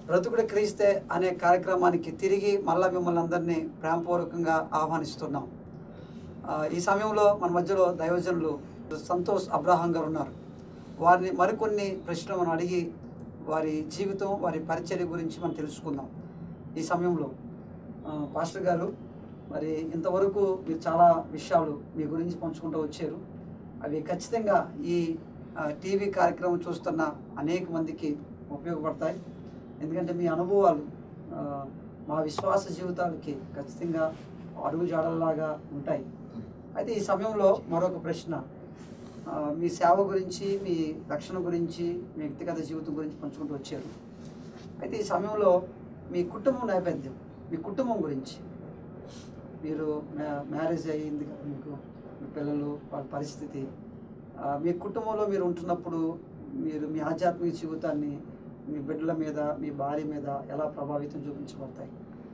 బ్రతుకుడు క్రీస్తే అనే కార్యక్రమానికి తిరిగి మళ్ళా మిమ్మల్ని అందరినీ ప్రేమపూర్వకంగా ఆహ్వానిస్తున్నాం ఆ, ఈ సమయంలో మన మధ్యలో దైవజనులు సంతోష్ అబ్రాహం గారు ఉన్నారు వారిని మరికొన్ని ప్రశ్నలు మనం అడిగి వారి జీవితం వారి పరిచర్య గురించి మనం తెలుసుకుందాం ఈ సమయంలో ఆ, పాస్టర్ గారు మరి ఇంతవరకు మీరు చాలా విషయాలు మీ గురించి పంచుకుంటూ వచ్చారు అవి ఖచ్చితంగా ఈ ఆ, టీవీ కార్యక్రమం చూస్తున్న అనేక మందికి ఉపయోగపడతాయి ఎందుకంటే మీ అనుభవాలు ఆ, మా విశ్వాస జీవితాలకి ఖచ్చితంగా అడుగుజాడల్లాగా ఉంటాయి అయితే ఈ సమయంలో మరొక ప్రశ్న ఆ, మీ సేవ గురించి మీ రక్షణ గురించి మీ వ్యక్తిగత జీవితం గురించి పంచుకుంటూ వచ్చారు అయితే ఈ సమయంలో మీ కుటుంబం నేపథ్యం మీ కుటుంబం గురించి మీరు మ్యా- మ్యారేజ్ అయ్యింది కదా మీకు మీ పిల్లలు వాళ్ళ పరిస్థితి ఆ, మీ కుటుంబంలో మీరు ఉంటున్నప్పుడు మీరు మీ ఆధ్యాత్మిక జీవితాన్ని మీ బిడ్డల మీద మీ భార్య మీద ఎలా ప్రభావితం చూపించబడతాయి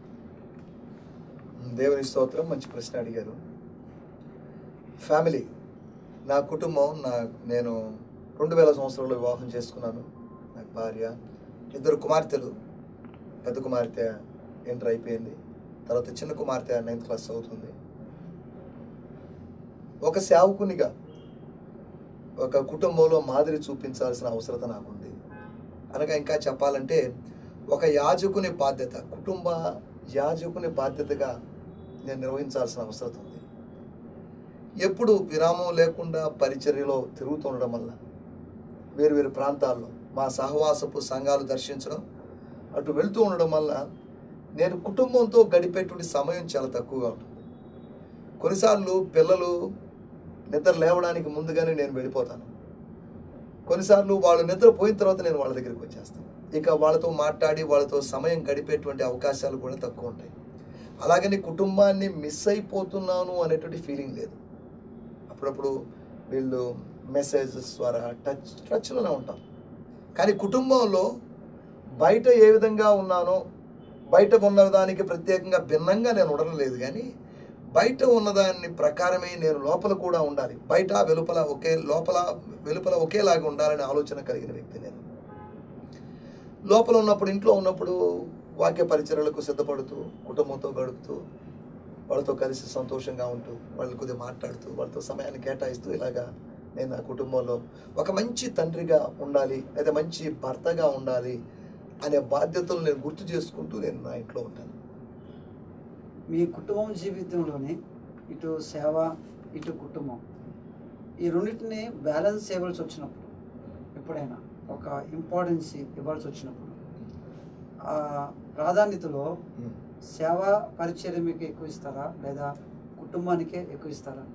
దేవుని స్తోత్రం మంచి ప్రశ్న అడిగారు ఫ్యామిలీ నా కుటుంబం నా నేను రెండు వేల సంవత్సరంలో వివాహం చేసుకున్నాను నాకు భార్య ఇద్దరు కుమార్తెలు పెద్ద కుమార్తె ఎంటర్ అయిపోయింది తర్వాత చిన్న కుమార్తె నైన్త్ క్లాస్ చదువుతుంది ఒక సేవకునిగా ఒక కుటుంబంలో మాదిరి చూపించాల్సిన అవసరత నాకుంది అనగా ఇంకా చెప్పాలంటే ఒక యాజకుని బాధ్యత కుటుంబ యాజకుని బాధ్యతగా నేను నిర్వహించాల్సిన అవసరం ఉంది ఎప్పుడు విరామం లేకుండా పరిచర్యలో తిరుగుతుండడం వల్ల వేరు వేరు ప్రాంతాల్లో మా సహవాసపు సంఘాలు దర్శించడం అటు వెళ్తూ ఉండడం వల్ల నేను కుటుంబంతో గడిపేటువంటి సమయం చాలా తక్కువగా ఉంటుంది కొన్నిసార్లు పిల్లలు నిద్ర లేవడానికి ముందుగానే నేను వెళ్ళిపోతాను కొన్నిసార్లు వాళ్ళు నిద్రపోయిన తర్వాత నేను వాళ్ళ దగ్గరికి వచ్చేస్తాను ఇక వాళ్ళతో మాట్లాడి వాళ్ళతో సమయం గడిపేటువంటి అవకాశాలు కూడా తక్కువ ఉంటాయి అలాగని కుటుంబాన్ని మిస్ అయిపోతున్నాను అనేటువంటి ఫీలింగ్ లేదు అప్పుడప్పుడు వీళ్ళు మెసేజెస్ ద్వారా టచ్ టచ్లోనే ఉంటాం కానీ కుటుంబంలో బయట ఏ విధంగా ఉన్నానో బయట ఉన్న దానికి ప్రత్యేకంగా భిన్నంగా నేను ఉండడం లేదు కానీ బయట ఉన్నదాన్ని ప్రకారమే నేను లోపల కూడా ఉండాలి బయట వెలుపల ఒకే లోపల వెలుపల ఒకేలాగా ఉండాలనే ఆలోచన కలిగిన వ్యక్తి నేను లోపల ఉన్నప్పుడు ఇంట్లో ఉన్నప్పుడు వాక్య పరిచర్యలకు సిద్ధపడుతూ కుటుంబంతో గడుపుతూ వాళ్ళతో కలిసి సంతోషంగా ఉంటూ వాళ్ళు కొద్దిగా మాట్లాడుతూ వాళ్ళతో సమయాన్ని కేటాయిస్తూ ఇలాగా నేను నా కుటుంబంలో ఒక మంచి తండ్రిగా ఉండాలి లేదా మంచి భర్తగా ఉండాలి అనే బాధ్యతలు నేను గుర్తు చేసుకుంటూ నేను నా ఇంట్లో ఉంటాను మీ కుటుంబం జీవితంలోనే ఇటు సేవ ఇటు కుటుంబం ఈ రెండింటిని బ్యాలెన్స్ చేయవలసి వచ్చినప్పుడు ఎప్పుడైనా ఒక ఇంపార్టెన్స్ ఇవ్వాల్సి వచ్చినప్పుడు ఆ ప్రాధాన్యతలో సేవ పరిచర్య మీకు ఎక్కువ ఇస్తారా లేదా కుటుంబానికే ఎక్కువ ఇస్తారా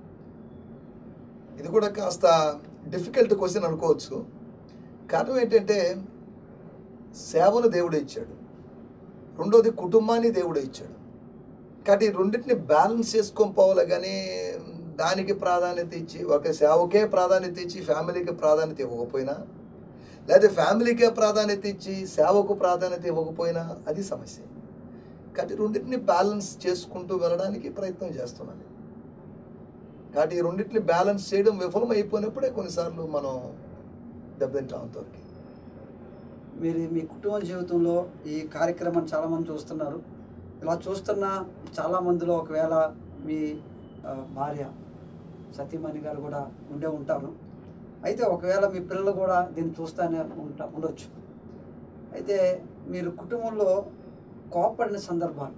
ఇది కూడా కాస్త డిఫికల్ట్ క్వశ్చన్ అనుకోవచ్చు కారణం ఏంటంటే సేవను దేవుడే ఇచ్చాడు రెండోది కుటుంబాన్ని దేవుడే ఇచ్చాడు కాబట్టి ఈ రెండింటిని బ్యాలెన్స్ చేసుకొని పోవాలి కానీ దానికి ప్రాధాన్యత ఇచ్చి ఒక సేవకే ప్రాధాన్యత ఇచ్చి ఫ్యామిలీకి ప్రాధాన్యత ఇవ్వకపోయినా లేదా ఫ్యామిలీకే ప్రాధాన్యత ఇచ్చి సేవకు ప్రాధాన్యత ఇవ్వకపోయినా అది సమస్య కాబట్టి రెండింటిని బ్యాలెన్స్ చేసుకుంటూ వెళ్ళడానికి ప్రయత్నం చేస్తున్నాను కాబట్టి ఈ రెండింటిని బ్యాలెన్స్ చేయడం విఫలం అయిపోయినప్పుడే కొన్నిసార్లు మనం దెబ్బతింటాం అంతవరకు మీరు మీ కుటుంబ జీవితంలో ఈ కార్యక్రమాన్ని చాలామంది చూస్తున్నారు ఇలా చూస్తున్న చాలా మందిలో ఒకవేళ మీ ఆ, భార్య సతీమణి గారు కూడా ఉండే ఉంటారు అయితే ఒకవేళ మీ పిల్లలు కూడా దీన్ని చూస్తూనే ఉంటా ఉండొచ్చు అయితే మీరు కుటుంబంలో కోపడిన సందర్భాలు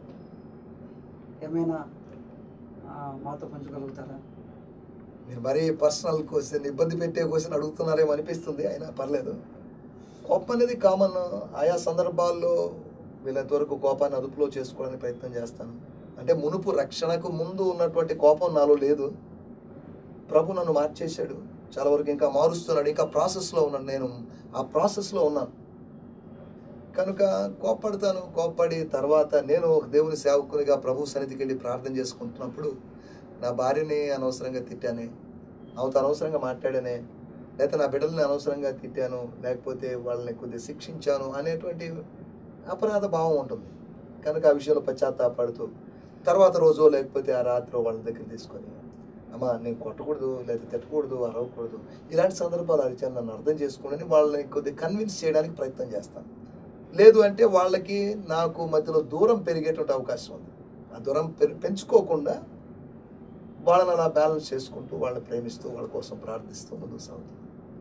ఏమైనా ఆ, మాతో పంచగలుగుతారా మీరు మరీ పర్సనల్ క్వశ్చన్ ఇబ్బంది పెట్టే క్వశ్చన్ అడుగుతున్నారేమో అనిపిస్తుంది అయినా పర్లేదు కోపం అనేది కామన్ ఆయా సందర్భాల్లో వీళ్ళంత వరకు కోపాన్ని అదుపులో చేసుకోవడానికి ప్రయత్నం చేస్తాను అంటే మునుపు రక్షణకు ముందు ఉన్నటువంటి కోపం నాలో లేదు ప్రభు నన్ను మార్చేశాడు చాలా వరకు ఇంకా మారుస్తున్నాడు ఇంకా ప్రాసెస్లో ఉన్నాను నేను ఆ ప్రాసెస్లో ఉన్నాను కనుక కోప్పడతాను కోప్పడి తర్వాత నేను ఒక దేవుని సేవకునిగా ప్రభు సన్నిధికి వెళ్ళి ప్రార్థన చేసుకుంటున్నప్పుడు నా భార్యని అనవసరంగా తిట్టానే అవత అనవసరంగా మాట్లాడానే లేకపోతే నా బిడ్డల్ని అనవసరంగా తిట్టాను లేకపోతే వాళ్ళని కొద్దిగా శిక్షించాను అనేటువంటి అపరాధ భావం ఉంటుంది కనుక ఆ విషయంలో పశ్చాత్తాపడుతూ తర్వాత రోజు లేకపోతే ఆ రాత్రి వాళ్ళ దగ్గర తీసుకొని అమ్మా నేను కొట్టకూడదు లేదా తిట్టకూడదు అరవకూడదు ఇలాంటి సందర్భాలు అరిచాను నన్ను అర్థం చేసుకుని వాళ్ళని కొద్దిగా కన్విన్స్ చేయడానికి ప్రయత్నం చేస్తాను లేదు అంటే వాళ్ళకి నాకు మధ్యలో దూరం పెరిగేటువంటి అవకాశం ఉంది ఆ దూరం పెరి- పెంచుకోకుండా వాళ్ళని అలా బ్యాలెన్స్ చేసుకుంటూ వాళ్ళని ప్రేమిస్తూ వాళ్ళ కోసం ప్రార్థిస్తూ ముందుకు సాగుతాం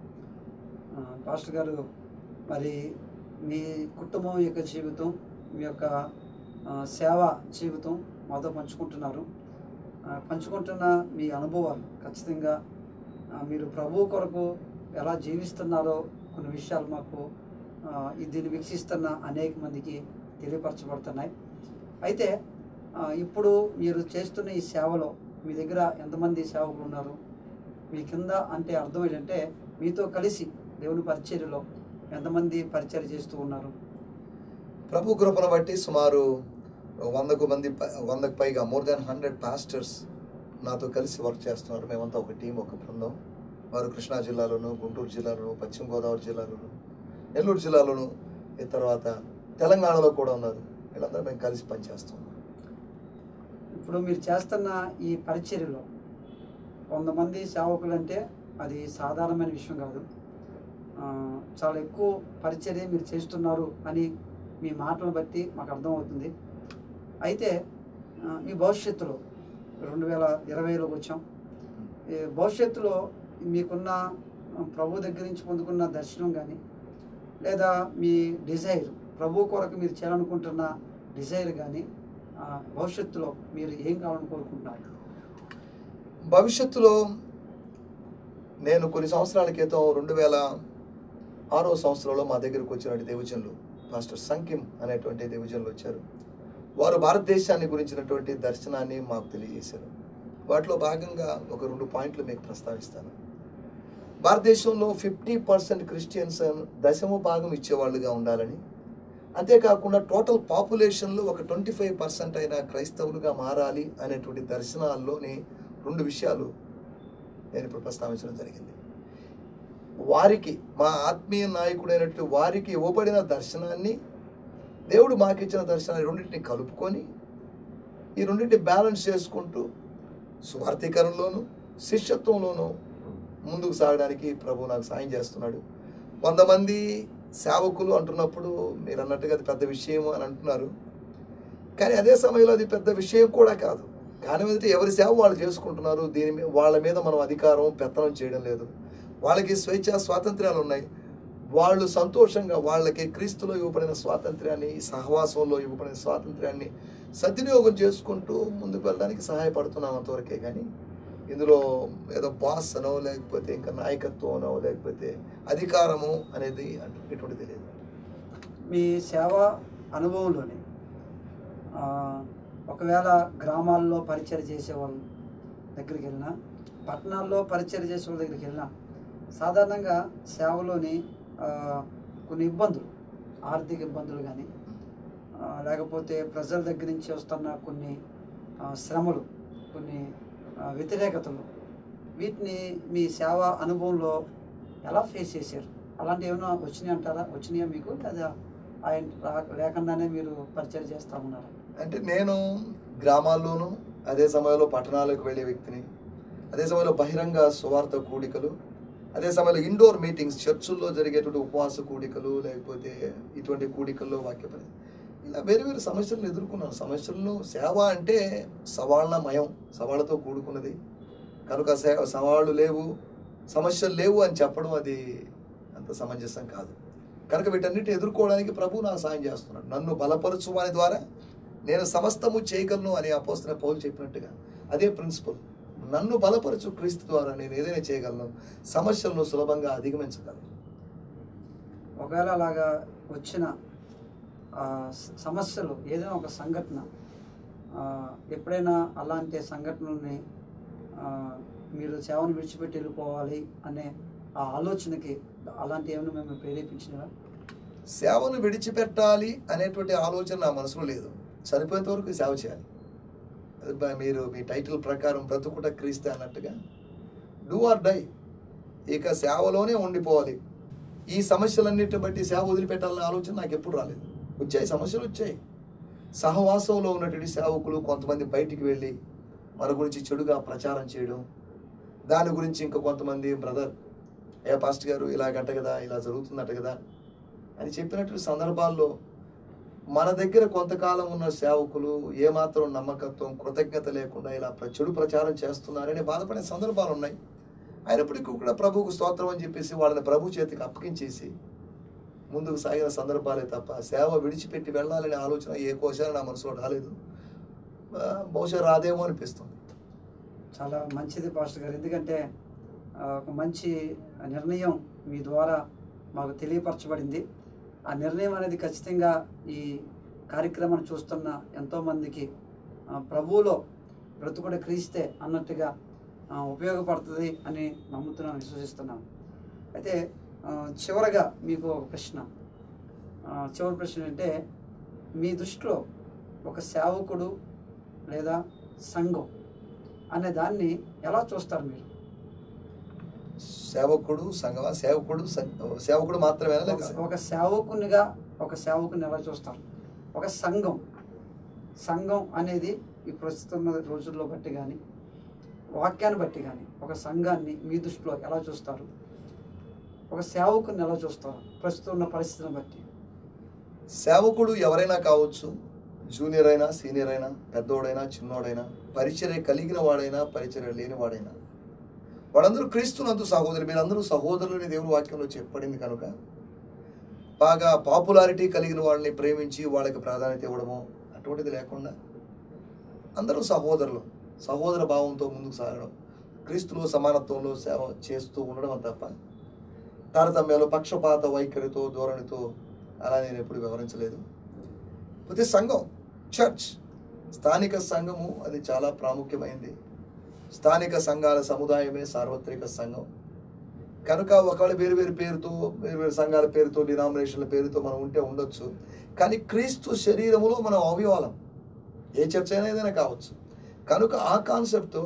ఆ, పాస్టర్ గారు మరి మీ కుటుంబం యొక్క జీవితం మీ యొక్క ఆ, సేవ జీవితం మాతో పంచుకుంటున్నారు ఆ, పంచుకుంటున్న మీ అనుభవాలు ఖచ్చితంగా ఆ, మీరు ప్రభు కొరకు ఎలా జీవిస్తున్నారో కొన్ని విషయాలు మాకు ఆ, ఈ దీన్ని వీక్షిస్తున్న అనేక మందికి తెలియపరచబడుతున్నాయి అయితే ఆ, ఇప్పుడు మీరు చేస్తున్న ఈ సేవలో మీ దగ్గర ఎంతమంది సేవకులు ఉన్నారు మీ కింద అంటే అర్థం ఏంటంటే మీతో కలిసి దేవుని పరిచర్యలో ఎంతమంది పరిచర్య చేస్తూ ఉన్నారు ప్రభు కృపను బట్టి సుమారు వందకు మంది ప- వందకు పైగా మోర్ దాన్ హండ్రెడ్ పాస్టర్స్ నాతో కలిసి వర్క్ చేస్తున్నారు మేమంతా ఒక టీం ఒక బృందం వారు కృష్ణా జిల్లాలోను గుంటూరు జిల్లాలోను పశ్చిమ గోదావరి జిల్లాలోను నెల్లూరు జిల్లాలోను ఈ తర్వాత తెలంగాణలో కూడా ఉన్నారు వీళ్ళందరూ మేము కలిసి పనిచేస్తున్నాం ఇప్పుడు మీరు చేస్తున్న ఈ పరిచర్యలో వంద మంది సేవకులు అంటే అది సాధారణమైన విషయం కాదు ఆ, చాలా ఎక్కువ పరిచర్య మీరు చేస్తున్నారు అని మీ మాటలను బట్టి మాకు అర్థమవుతుంది అయితే ఆ, మీ భవిష్యత్తులో రెండు వేల ఇరవైలోకి వచ్చాం ఈ భవిష్యత్తులో మీకున్న ఆ, ప్రభు దగ్గర నుంచి పొందుకున్న దర్శనం కానీ లేదా మీ డిజైర్ ప్రభు కొరకు మీరు చేయాలనుకుంటున్న డిజైర్ కానీ ఆ, భవిష్యత్తులో మీరు ఏం కావాలని కోరుకుంటున్నారు భవిష్యత్తులో నేను కొన్ని సంవత్సరాల క్రితం రెండు వేల ఆరో సంవత్సరంలో మా దగ్గరకు వచ్చినటువంటి దేవజనులు మాస్టర్ సంకిమ్ అనేటువంటి దేవజనులు వచ్చారు వారు భారతదేశాన్ని గురించినటువంటి దర్శనాన్ని మాకు తెలియజేశారు వాటిలో భాగంగా ఒక రెండు పాయింట్లు మీకు ప్రస్తావిస్తాను భారతదేశంలో ఫిఫ్టీ పర్సెంట్ క్రిస్టియన్స్ దశమ భాగం ఇచ్చేవాళ్ళుగా ఉండాలని అంతేకాకుండా టోటల్ పాపులేషన్లో ఒక ట్వంటీ ఫైవ్ పర్సెంట్ అయిన క్రైస్తవులుగా మారాలి అనేటువంటి దర్శనాల్లోని రెండు విషయాలు నేను ఇప్పుడు ప్రస్తావించడం జరిగింది వారికి మా ఆత్మీయ నాయకుడైనట్టు వారికి ఇవ్వబడిన దర్శనాన్ని దేవుడు మాకిచ్చిన దర్శనాన్ని రెండింటిని కలుపుకొని ఈ రెండింటిని బ్యాలెన్స్ చేసుకుంటూ స్వార్థీకరణలోను శిష్యత్వంలోను ముందుకు సాగడానికి ప్రభు నాకు సాయం చేస్తున్నాడు వంద మంది సేవకులు అంటున్నప్పుడు మీరు అన్నట్టుగా అది పెద్ద విషయం అని అంటున్నారు కానీ అదే సమయంలో అది పెద్ద విషయం కూడా కాదు కానీ మీద ఎవరి సేవ వాళ్ళు చేసుకుంటున్నారు దీని మీద వాళ్ళ మీద మనం అధికారం పెత్తనం చేయడం లేదు వాళ్ళకి స్వేచ్ఛ స్వాతంత్ర్యాలు ఉన్నాయి వాళ్ళు సంతోషంగా వాళ్ళకి క్రీస్తులో ఇవ్వబడిన స్వాతంత్ర్యాన్ని సహవాసంలో ఇవ్వబడిన స్వాతంత్ర్యాన్ని సద్వినియోగం చేసుకుంటూ ముందుకు వెళ్ళడానికి సహాయపడుతున్నాం అంతవరకే కానీ ఇందులో ఏదో బాస్ అనో లేకపోతే ఇంకా నాయకత్వం అనో లేకపోతే అధికారము అనేది అంటూ ఎటువంటిది లేదు మీ సేవ అనుభవంలోనే ఆ, ఒకవేళ గ్రామాల్లో పరిచయం చేసే వాళ్ళ దగ్గరికి వెళ్ళినా పట్టణాల్లో పరిచయం చేసే వాళ్ళ దగ్గరికి వెళ్ళినా సాధారణంగా సేవలోని ఆ, కొన్ని ఇబ్బందులు ఆర్థిక ఇబ్బందులు కానీ లేకపోతే ప్రజల దగ్గర నుంచి వస్తున్న కొన్ని ఆ, శ్రమలు కొన్ని ఆ, వ్యతిరేకతలు వీటిని మీ సేవ అనుభవంలో ఎలా ఫేస్ చేశారు అలాంటి ఏమైనా వచ్చినాయి అంటారా వచ్చినాయా మీకు లేదా ఆయన రా- లేకుండానే మీరు పరిచయం చేస్తా ఉన్నారా అంటే నేను గ్రామాల్లోనూ అదే సమయంలో పట్టణాలకు వెళ్ళే వ్యక్తిని అదే సమయంలో బహిరంగ సువార్త కూడికలు అదే సమయంలో ఇండోర్ మీటింగ్స్ చర్చుల్లో జరిగేటువంటి ఉపవాస కూడికలు లేకపోతే ఇటువంటి కూడికల్లో వాక్య పని ఇలా వేరు వేరు సమస్యలను ఎదుర్కొన్నాను సమస్యలను సేవ అంటే సవాళ్ళమయం సవాళ్ళతో కూడుకున్నది కనుక సే సవాళ్ళు లేవు సమస్యలు లేవు అని చెప్పడం అది అంత సమంజసం కాదు కనుక వీటన్నిటిని ఎదుర్కోవడానికి ప్రభు నాకు సాయం చేస్తున్నాడు నన్ను బలపరచు వాని ద్వారా నేను సమస్తము చేయగలను అని అపోస్తున్న పౌలు చెప్పినట్టుగా అదే ప్రిన్సిపల్ నన్ను బలపరచు క్రీస్తు ద్వారా నేను ఏదైనా చేయగలను సమస్యలను సులభంగా అధిగమించగలను ఒకవేళ అలాగా వచ్చిన ఆ, స- సమస్యలు ఏదైనా ఒక సంఘటన ఆ, ఎప్పుడైనా అలాంటి సంఘటనల్ని ఆ, మీరు సేవను విడిచిపెట్టి వెళ్ళిపోవాలి అనే ఆ ఆలోచనకి అలాంటి ఏమైనా మేము ప్రేరేపించినవా సేవను విడిచిపెట్టాలి అనేటువంటి ఆలోచన నా మనసులో లేదు చనిపోయేంత వరకు సేవ చేయాలి అది బా- మీరు మీ టైటిల్ ప్రకారం బ్రతుకుట క్రీస్తే అన్నట్టుగా డూ ఆర్ డై ఇక సేవలోనే ఉండిపోవాలి ఈ సమస్యలన్నిటిని బట్టి సేవ వదిలిపెట్టాలనే ఆలోచన నాకు ఎప్పుడు రాలేదు వచ్చాయి సమస్యలు వచ్చాయి సహవాసంలో ఉన్నటువంటి సేవకులు కొంతమంది బయటికి వెళ్ళి మన గురించి చెడుగా ప్రచారం చేయడం దాని గురించి ఇంకా కొంతమంది బ్రదర్ ఏ పాస్ట్ గారు ఇలాగంట కదా ఇలా జరుగుతుందట కదా అని చెప్పినటువంటి సందర్భాల్లో మన దగ్గర కొంతకాలం ఉన్న సేవకులు ఏమాత్రం నమ్మకత్వం కృతజ్ఞత లేకుండా ఇలా ప్ర- చెడు ప్రచారం చేస్తున్నారని బాధపడే సందర్భాలు ఉన్నాయి అయినప్పటికీ కూడా ప్రభువుకు స్తోత్రం అని చెప్పేసి వాళ్ళని ప్రభు చేతికి అప్పగించేసి ముందుకు సాగిన సందర్భాలే తప్ప సేవ విడిచిపెట్టి వెళ్ళాలనే ఆలోచన ఏ కోశాన నా మనసులో రాలేదు ఆ, బహుశా రాదేమో అనిపిస్తుంది చాలా మంచిది పాస్టర్ గారు ఎందుకంటే ఆ, ఒక మంచి నిర్ణయం మీ ద్వారా మాకు తెలియపరచబడింది ఆ నిర్ణయం అనేది ఖచ్చితంగా ఈ కార్యక్రమాన్ని చూస్తున్న ఎంతోమందికి ఆ, ప్రభువులో బ్రతుకుడ క్రీస్తే అన్నట్టుగా ఆ, ఉపయోగపడుతుంది అని నమ్ముతున్నాను విశ్వసిస్తున్నాను అయితే ఆ, చివరగా మీకు ఒక ప్రశ్న ఆ, చివరి ప్రశ్న అంటే మీ దృష్టిలో ఒక సేవకుడు లేదా సంఘం అనే దాన్ని ఎలా చూస్తారు మీరు సేవకుడు సంగమ సేవకుడు సం- సేవకుడు మాత్రమేనా లేక ఒక- ఒక సేవకునిగా ఒక సేవకుని ఎలా చూస్తారు ఒక సంఘం సంఘం అనేది ఈ ప్రస్తుతం ఉన్న రోజుల్లో బట్టి కానీ వాక్యాన్ని బట్టి కానీ ఒక సంఘాన్ని మీ దృష్టిలో ఎలా చూస్తారు ఒక సేవకుని ఎలా చూస్తారు ప్రస్తుతం ఉన్న పరిస్థితిని బట్టి సేవకుడు ఎవరైనా కావచ్చు జూనియర్ అయినా సీనియర్ అయినా పెద్దోడైనా చిన్నోడైనా పరిచర్య కలిగిన వాడైనా పరిచర్య లేని వాడైనా వాళ్ళందరూ క్రీస్తునందు సహోదరు మీరందరూ సహోదరులని దేవుని వాక్యంలో చెప్పబడింది కనుక బాగా పాపులారిటీ కలిగిన వాళ్ళని ప్రేమించి వాళ్ళకి ప్రాధాన్యత ఇవ్వడము అటువంటిది లేకుండా అందరూ సహోదరులు సహోదర భావంతో ముందుకు సాగడం క్రీస్తులో సమానత్వంలో సేవ చేస్తూ ఉండడం తప్ప తారతమ్యాలు పక్షపాత వైఖరితో ధోరణితో అలా నేను ఎప్పుడు వివరించలేదు ప్రతి సంఘం చర్చ్ స్థానిక సంఘము అది చాలా ప్రాముఖ్యమైంది స్థానిక సంఘాల సముదాయమే సార్వత్రిక సంఘం కనుక ఒకవేళ వేరు వేరు పేరుతో వేరు వేరు సంఘాల పేరుతో డినామినేషన్ల పేరుతో మనం ఉంటే ఉండొచ్చు కానీ క్రీస్తు శరీరములో మనం అవయవాలం ఏ చర్చ అయినా ఏదైనా కావచ్చు కనుక ఆ కాన్సెప్ట్తో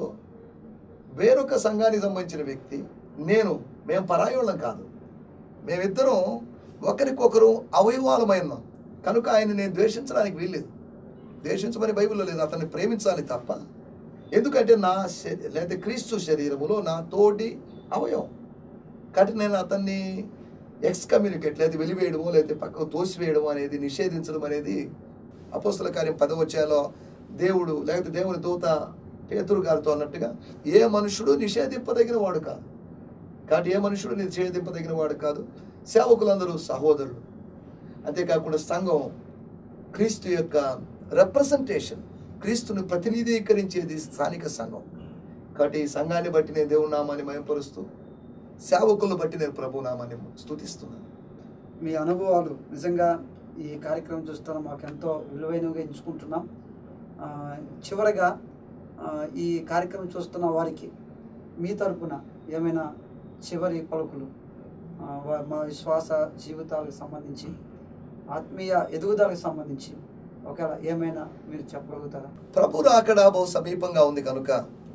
వేరొక సంఘానికి సంబంధించిన వ్యక్తి నేను మేము పరాయోళ్ళం కాదు మేమిద్దరం ఒకరికొకరు అవయవాలమై ఉన్నాం కనుక ఆయన నేను ద్వేషించడానికి వీల్లేదు ద్వేషించమని బైబిల్లో లేదు అతన్ని ప్రేమించాలి తప్ప ఎందుకంటే నా శరీ- లేదా క్రీస్తు శరీరములో నా తోటి అవయవం కాబట్టి నేను అతన్ని ఎక్స్కమ్యూనికేట్ లేదా వెలివేయడము లేదా పక్కకు తోసివేయడం అనేది నిషేధించడం అనేది అపోస్తుల కార్యం పదవచ్యాలో దేవుడు లేకపోతే దేవుని దూత పేతురు గారితో అన్నట్టుగా ఏ మనుషుడు నిషేధింపదగిన వాడు కాదు కాబట్టి ఏ మనుషుడు నిషేధింపదగిన వాడు కాదు సేవకులందరూ సహోదరులు అంతేకాకుండా సంఘం క్రీస్తు యొక్క రిప్రజెంటేషన్ క్రీస్తుని ప్రతినిధీకరించేది స్థానిక సంఘం కాబట్టి ఈ సంఘాన్ని బట్టి నేను దేవుని నామాన్ని మయంపరుస్తూ సేవకులను బట్టి నేను ప్రభు నామాన్ని స్తుతిస్తున్నాను మీ అనుభవాలు నిజంగా ఈ కార్యక్రమం చూస్తున్న మాకు ఎంతో విలువైనవిగా ఎంచుకుంటున్నాం ఆ, చివరగా ఆ, ఈ కార్యక్రమం చూస్తున్న వారికి మీ తరపున ఏమైనా చివరి పలుకులు ఆ, వా- మా విశ్వాస జీవితాలకు సంబంధించి ఆత్మీయ ఎదుగుదలకు సంబంధించి ఒకవేళ ఏమైనా మీరు చెప్పగలుగుతారా ప్రభు రాకడ బహు సమీపంగా ఉంది కనుక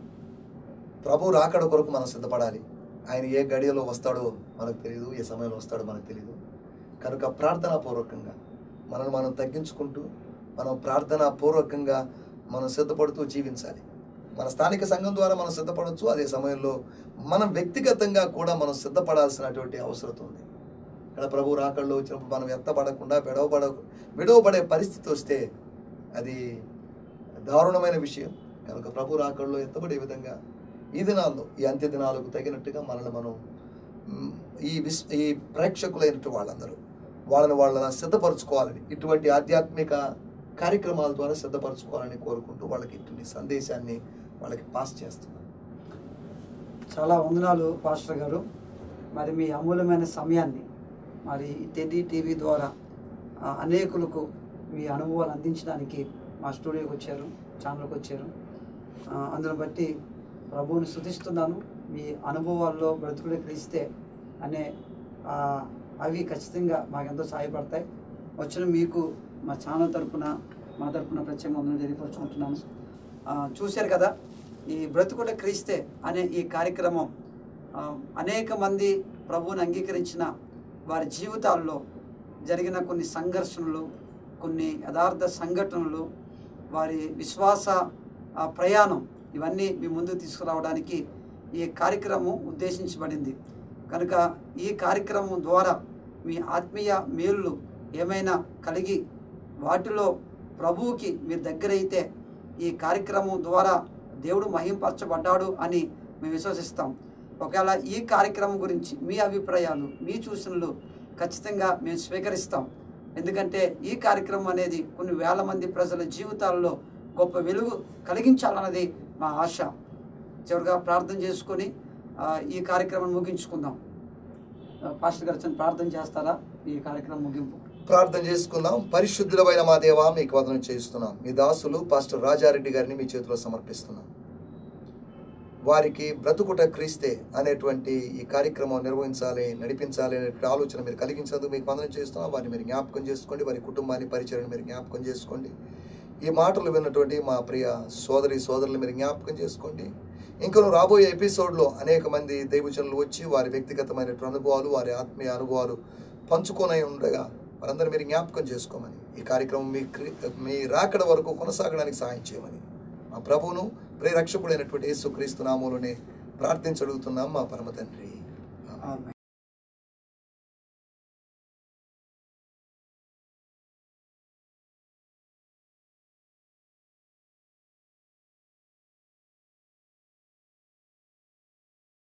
ప్రభు రాకడ కొరకు మనం సిద్ధపడాలి ఆయన ఏ గడియలో వస్తాడో మనకు తెలియదు ఏ సమయంలో వస్తాడో మనకు తెలియదు కనుక ప్రార్థనా పూర్వకంగా మనల్ని మనం తగ్గించుకుంటూ మనం ప్రార్థనా పూర్వకంగా మనం సిద్ధపడుతూ జీవించాలి మన స్థానిక సంఘం ద్వారా మనం సిద్ధపడవచ్చు అదే సమయంలో మనం వ్యక్తిగతంగా కూడా మనం సిద్ధపడాల్సినటువంటి అవసరం ఉంది ఇక్కడ ప్రభు రాకడలో వచ్చినప్పుడు మనం ఎత్తపడకుండా విడవబడ విడవబడే పరిస్థితి వస్తే అది దారుణమైన విషయం కనుక ప్రభు రాకడలో ఎత్తబడే విధంగా ఈ దినాల్లో ఈ అంత్య దినాలకు తగినట్టుగా మనల్ని మనం మ్, ఈ విస్ ఈ ప్రేక్షకులైనటువంటి వాళ్ళందరూ వాళ్ళని వాళ్ళని సిద్ధపరచుకోవాలని ఇటువంటి ఆధ్యాత్మిక కార్యక్రమాల ద్వారా సిద్ధపరచుకోవాలని కోరుకుంటూ వాళ్ళకి ఇటువంటి సందేశాన్ని వాళ్ళకి పాస్ చేస్తున్నాను చాలా వందనాలు పాస్టర్ గారు మరి మీ అమూల్యమైన సమయాన్ని మరి టెడ్డీ టీవీ ద్వారా ఆ, అనేకులకు మీ అనుభవాలు అందించడానికి మా స్టూడియోకి వచ్చారు ఛానల్కి వచ్చారు ఆ, అందును బట్టి ప్రభువుని స్థుతిస్తున్నాను మీ అనుభవాల్లో బ్రతుకుడే క్రీస్తే అనే ఆ, అవి ఖచ్చితంగా మాకెంతో సహాయపడతాయి వచ్చిన మీకు మా ఛానల్ తరపున మా తరపున ప్రత్యేక వందలు తెలియపరుచుకుంటున్నాను ఆ, చూశారు కదా ఈ బ్రతుకుడ క్రీస్తే అనే ఈ కార్యక్రమం ఆ, అనేక మంది ప్రభువుని అంగీకరించిన వారి జీవితాల్లో జరిగిన కొన్ని సంఘర్షణలు కొన్ని యథార్థ సంఘటనలు వారి విశ్వాస ఆ, ప్రయాణం ఇవన్నీ మీ ముందుకు తీసుకురావడానికి ఈ కార్యక్రమం ఉద్దేశించబడింది కనుక ఈ కార్యక్రమం ద్వారా మీ ఆత్మీయ మేలులు ఏమైనా కలిగి వాటిలో ప్రభువుకి మీరు దగ్గరైతే ఈ కార్యక్రమం ద్వారా దేవుడు మహింపరచబడ్డాడు అని మేము విశ్వసిస్తాం ఒకవేళ ఈ కార్యక్రమం గురించి మీ అభిప్రాయాలు మీ సూచనలు ఖచ్చితంగా మేము స్వీకరిస్తాం ఎందుకంటే ఈ కార్యక్రమం అనేది కొన్ని వేల మంది ప్రజల జీవితాల్లో గొప్ప వెలుగు కలిగించాలన్నది మా ఆశ చివరిగా ప్రార్థన చేసుకొని ఆ, ఈ కార్యక్రమం ముగించుకుందాం ఆ, పాస్టర్ గారు చిన్న ప్రార్థన చేస్తారా ఈ కార్యక్రమం ముగింపు ప్రార్థన చేసుకుందాం పరిశుద్ధులమైన మా దేవా మీకు వదనం చేస్తున్నాం మీ దాసులు పాస్టర్ రాజారెడ్డి గారిని మీ చేతిలో సమర్పిస్తున్నాం వారికి బ్రతుకుట క్రీస్తే అనేటువంటి ఈ కార్యక్రమం నిర్వహించాలి నడిపించాలి అనేటువంటి ఆలోచన మీరు కలిగించినందుకు మీకు వందనం చేస్తున్నాం వారిని మీరు జ్ఞాపకం చేసుకోండి వారి కుటుంబాన్ని పరిచయం మీరు జ్ఞాపకం చేసుకోండి ఈ మాటలు విన్నటువంటి మా ప్రియ సోదరి సోదరులు మీరు జ్ఞాపకం చేసుకోండి ఇంకా రాబోయే ఎపిసోడ్లో అనేక మంది దైవజనులు వచ్చి వారి వ్యక్తిగతమైనటువంటి అనుభవాలు వారి ఆత్మీయ అనుభవాలు పంచుకొని ఉండగా వారందరూ మీరు జ్ఞాపకం చేసుకోమని ఈ కార్యక్రమం మీ క్రి- మీ రాకడ వరకు కొనసాగడానికి సహాయం చేయమని మా ప్రభువును ప్రియరక్షకుడైనటువంటి యేసుక్రీస్తు నామంలోనే ప్రార్థించడుగుతున్నాం మా పరమ తండ్రి ఆమేన్. ఆమేన్.